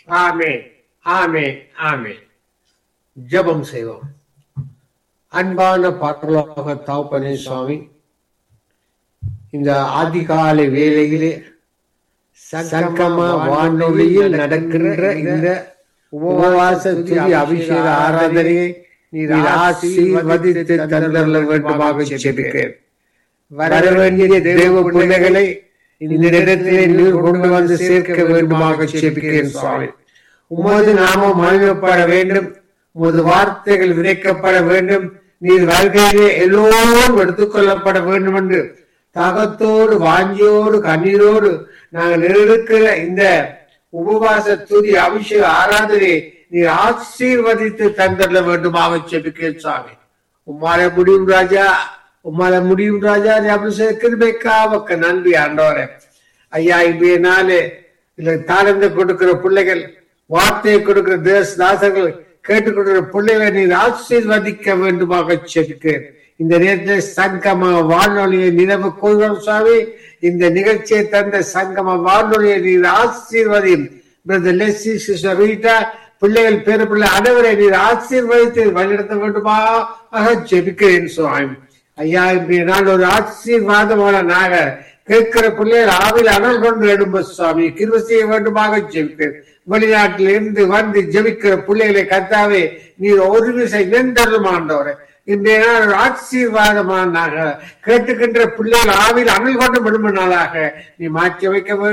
ஆமே ஆமே ஆமே ஜெபம் செய்வோம் அன்பான பரலோக தாப்பனே சுவாமி இந்த அதிகாலை வேளையிலே சங்கம வானொலியில் நடக்கின்ற இந்த உபவாச துதி அபிஷேக ஆராதனையை நீர் ஆசீர்வதித்து தந்தரல வேண்டுமாக ஜெபிக்கிறேன் வர வேண்டிய தேவ பிள்ளைகளை இந்த இடத்திலே நீர் கொண்டு வந்து சேர்க்க வேண்டுமாக ஜெபிக்கிறேன் சுவாமி உமது நாமம் மகிழப்பட வேண்டும் உமது வார்த்தைகள் விதைக்கப்பட வேண்டும் நீர் வாழ்க்கையிலே எல்லோரும் எடுத்துக்கொள்ளப்பட வேண்டும் என்று தாகத்தோடு வாஞ்சியோடு கண்ணீரோடு நாங்கள் இருக்கிற இந்த உபவாச துதி அபிஷேக ஆராதனை நீர் ஆசீர்வதித்து தந்தர வேண்டுமாக செபிக்கிறேன் சுவாமி உம்மால முடியும் ராஜா உம்மால முடியும் ராஜா நீ அபிஷேக கிருபைக்காவக்க நன்றி ஆண்டவரே ஐயா இன்றைய நாளே இதுல தாழ்ந்து கொடுக்கிற பிள்ளைகள் வார்த்தையை கொடுக்கிற தேசதாசர்கள் கேட்டுக்கொண்டிருக்கிற பிள்ளைகளை நீர் ஆசீர்வதிக்க வேண்டுமாக செபிக்கிறேன் இந்த நேரத்தில் சங்கம வானொலியை நினைவு கொள்கிறோம் சுவாமி இந்த நிகழ்ச்சியை தந்த சங்கம வானொலியை நீர் ஆசீர்வதியும் பிரதர் லெஸ்ஸி சிஸ்டர் ரீட்டா பிள்ளைகள் பேர பிள்ளை அனைவரை நீர் ஆசீர்வதித்து வழிநடத்த வேண்டுமாக ஜெபிக்கிறேன் சுவாமி ஐயா இன்றைய நாள் ஒரு ஆசீர்வாதமான நாக கேட்கிற பிள்ளைகள் ஆவில் அனல் கொண்டு எழும்ப சுவாமி கிருப செய்ய வேண்டுமாக ஜெபிக்கிறேன் வெளிநாட்டில் இருந்து வந்து ஜெபிக்கிற பிள்ளைகளை கத்தாவே நீர் ஒரு விசை வெந்தரும் ஆண்டவரை இன்றைய நாள் ஒரு ஆசீர்வாதமான நாக கேட்டுக்கின்ற பிள்ளைகள் ஆவில் அனல் கொண்டு விடும்ப நாளாக நீ மாற்றி வைக்க வேண்டும்